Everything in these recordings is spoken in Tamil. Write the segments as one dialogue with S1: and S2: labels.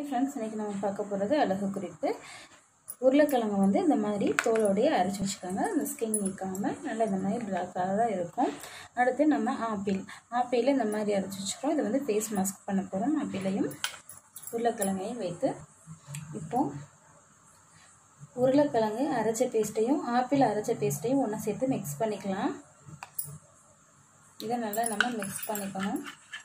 S1: ஃப்ரெண்ட்ஸ் இன்றைக்கி நம்ம பார்க்க போகிறது அழகு குறிப்பு உருளைக்கிழங்கு வந்து இந்த மாதிரி தோலோடையே அரைச்சி வச்சுக்கோங்க அந்த ஸ்கின் நீக்காமல் நல்லா இந்த மாதிரி பிளாக் கலராக இருக்கும் அடுத்து நம்ம ஆப்பிள் ஆப்பிள் இந்த மாதிரி அரைச்சி வச்சுக்கிறோம் இது வந்து ஃபேஸ் மாஸ்க் பண்ண போகிறோம் ஆப்பிளையும் உருளைக்கிழங்கையும் வைத்து இப்போ உருளைக்கிழங்கு அரைச்ச பேஸ்ட்டையும் ஆப்பிள் அரைச்ச பேஸ்ட்டையும் ஒன்றா சேர்த்து மிக்ஸ் பண்ணிக்கலாம் இதை நல்லா நம்ம மிக்ஸ் பண்ணிக்கணும்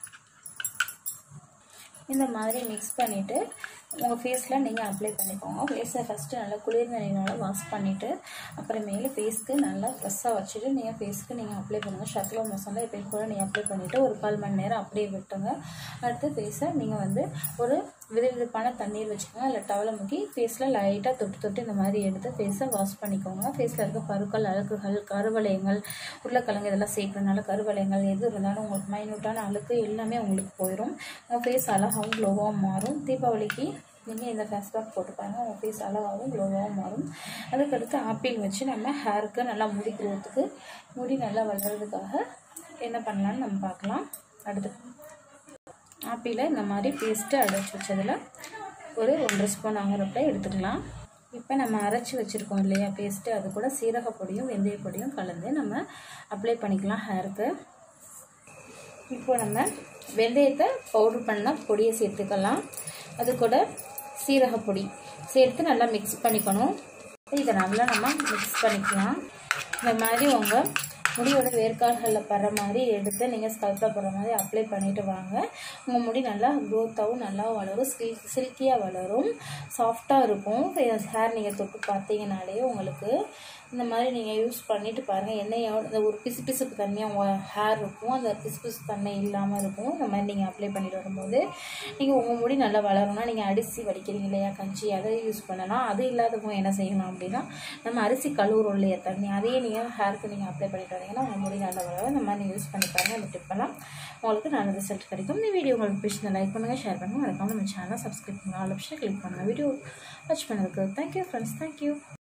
S1: இந்த மாதிரி மிக்ஸ் பண்ணிவிட்டு உங்கள் ஃபேஸில் நீங்கள் அப்ளை பண்ணிக்கோங்க ஃபேஸை ஃபஸ்ட்டு நல்லா குளிர் நிலையினால் வாஷ் பண்ணிவிட்டு அப்புறமேலு ஃபேஸ்க்கு நல்லா ஃப்ரெஷ்ஷாக வச்சுட்டு நீங்கள் ஃபேஸ்க்கு நீங்கள் அப்ளை பண்ணுங்கள் ஷக்லோ மசாலா இப்போ கூட நீங்கள் அப்ளை பண்ணிவிட்டு ஒரு கால் மணி நேரம் அப்படியே விட்டுங்க அடுத்து ஃபேஸை நீங்கள் வந்து ஒரு விதவிதப்பான தண்ணீர் வச்சுக்கோங்க இல்லை டவலை முக்கி ஃபேஸில் லைட்டாக தொட்டு தொட்டு இந்த மாதிரி எடுத்து ஃபேஸை வாஷ் பண்ணிக்கோங்க ஃபேஸில் இருக்க பருக்கள் அழுக்குகள் கருவளையங்கள் உருளைக்கிழங்கு இதெல்லாம் சேர்க்கறதுனால கருவளையங்கள் எது இருந்தாலும் உங்களுக்கு மைனூட்டான அழுக்கு எல்லாமே உங்களுக்கு போயிடும் உங்கள் ஃபேஸ் அழகாகவும் க்ளோவாகவும் மாறும் தீபாவளிக்கு நீங்கள் இந்த ஃபேஸ் பேக் போட்டு பாருங்கள் உங்கள் ஃபேஸ் அழகாகவும் க்ளோவாகவும் மாறும் அதுக்கடுத்து ஆப்பிள் வச்சு நம்ம ஹேருக்கு நல்லா முடி க்ரோத்துக்கு முடி நல்லா வளர்கிறதுக்காக என்ன பண்ணலான்னு நம்ம பார்க்கலாம் அடுத்து ஆப்பிளை இந்த மாதிரி பேஸ்ட்டு அடைச்சி வச்சதில் ஒரு ஒன்றரை ஸ்பூன் ஆகிறப்ப எடுத்துக்கலாம் இப்போ நம்ம அரைச்சி வச்சுருக்கோம் இல்லையா பேஸ்ட்டு அது கூட சீரகப்பொடியும் வெந்தயப்பொடியும் கலந்து நம்ம அப்ளை பண்ணிக்கலாம் ஹேருக்கு இப்போ நம்ம வெந்தயத்தை பவுட்ரு பண்ண பொடியை சேர்த்துக்கலாம் அது கூட சீரகப்பொடி சேர்த்து நல்லா மிக்ஸ் பண்ணிக்கணும் இதை நல்லா நம்ம மிக்ஸ் பண்ணிக்கலாம் இந்த மாதிரி உங்கள் முடியோட வேர்க்கால்களில் படுற மாதிரி எடுத்து நீங்கள் ஸ்கல்ப்பில் போடுற மாதிரி அப்ளை பண்ணிவிட்டு வாங்க உங்கள் முடி நல்லா க்ரோத்தாகவும் நல்லா வளரும் சில் சில்கியாக வளரும் சாஃப்டாக இருக்கும் ஹேர் நீங்கள் தொட்டு பார்த்தீங்கனாலே உங்களுக்கு இந்த மாதிரி நீங்கள் யூஸ் பண்ணிவிட்டு பாருங்கள் எண்ணெயோட இந்த ஒரு பிசு பிசுப்பு தன்மையாக உங்கள் ஹேர் இருக்கும் அந்த பிசு பிசு தன்மை இல்லாமல் இருக்கும் இந்த மாதிரி நீங்கள் அப்ளை பண்ணிட்டு வரும்போது நீங்கள் உங்கள் முடி நல்லா வளரணும்னா நீங்கள் அரிசி வடிக்கிறீங்க இல்லையா கஞ்சி அதை யூஸ் பண்ணலாம் அது இல்லாதவங்க என்ன செய்யணும் அப்படின்னா நம்ம அரிசி கழுவுறோம் இல்லையா தண்ணி அதையே நீங்கள் ஹேருக்கு நீங்கள் அப்ளை பண்ணிட்டு வரீங்கன்னா உங்கள் முடி நல்லா வளரும் இந்த மாதிரி யூஸ் பண்ணி பாருங்கள் அந்த டிப்பெல்லாம் உங்களுக்கு நல்ல ரிசல்ட் கிடைக்கும் இந்த வீடியோ உங்களுக்கு பிடிச்சிருந்தா லைக் பண்ணுங்கள் ஷேர் பண்ணுங்கள் மறக்காமல் நம்ம சேனலை சப்ஸ்கிரைப் பண்ணுங்கள் ஆல் ஆப்ஷனை கிளிக் பண்ணுங்கள் வீடியோ வாட்ச் பண்ணதுக்கு தேங்க்யூ ஃப்ரெண்ட்ஸ் தேங்க்யூ